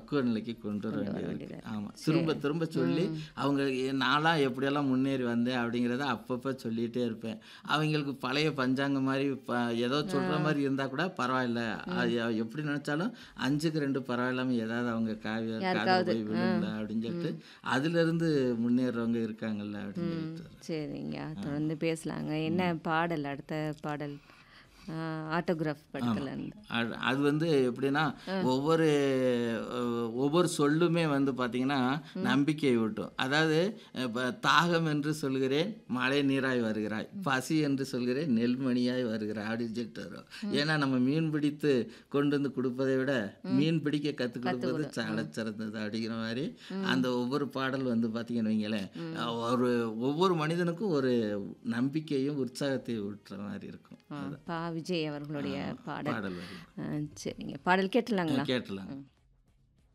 பக்குவ நிலைக்கு கொண்டு வர வேண்டியது ஆமாம் திரும்ப திரும்ப சொல்லி அவங்க எ- நான்லாம் எப்படியெல்லாம் முன்னேறி வந்தேன் அப்படிங்கிறத அப்பப்போ சொல்லிகிட்டே இருப்பேன் அவங்களுக்கு பழைய பஞ்சாங்கம் மாதிரி ப ஏதோ சொல்கிற மாதிரி இருந்தால் கூட பரவாயில்ல அது எ- எப்படி நினச்சாலும் அஞ்சுக்கு ரெண்டு பரவாயில்லாமல் ஏதாவது அவங்க காவிய காதில் போய் விழுங்கல அப்படின்னு சொல்லிட்டு அதுலேருந்து முன்னேறவங்க இருக்காங்கல்ல அப்படின்னு சொல்லிட்டு சரிங்க தொடர்ந்து பேசலாங்க என்ன பாடல் அடுத்த பாடல் ஆட்டோகிராஃப் படத்துலேருந்து அது- அது வந்து எப்படின்னா ஒவ்வொரு அஹ், ஒவ்வொரு சொல்லுமே வந்து பார்த்தீங்கன்னா நம்பிக்கை ஊட்டும் அதாவது இப்போ தாகம் என்று சொல்கிறேன் மழை நீராய் வருகிறாய் பசி என்று சொல்கிறேன் நெல்மணியாய் வருகிறாய் அப்படின்னு சொல்லிட்டு வரும் ஏன்னா நம்ம மீன் பிடித்து கொண்டு வந்து கொடுப்பதை விட மீன் பிடிக்க கற்றுக் கொடுப்பது சால சிறந்தது அப்படிங்கிற மாதிரி அந்த ஒவ்வொரு பாடல் வந்து பார்த்தீங்கன்னு வைங்களேன் ஒரு ஒவ்வொரு மனிதனுக்கும் ஒரு நம்பிக்கையும் உற்சாகத்தையும் ஊட்டுற மாதிரி இருக்கும் பா விஜய் அவர்களுடைய பாடல் பாடல் வரி ஆ, சரிங்க பாடல் கேட்டலாங்களா கேட்டலாம்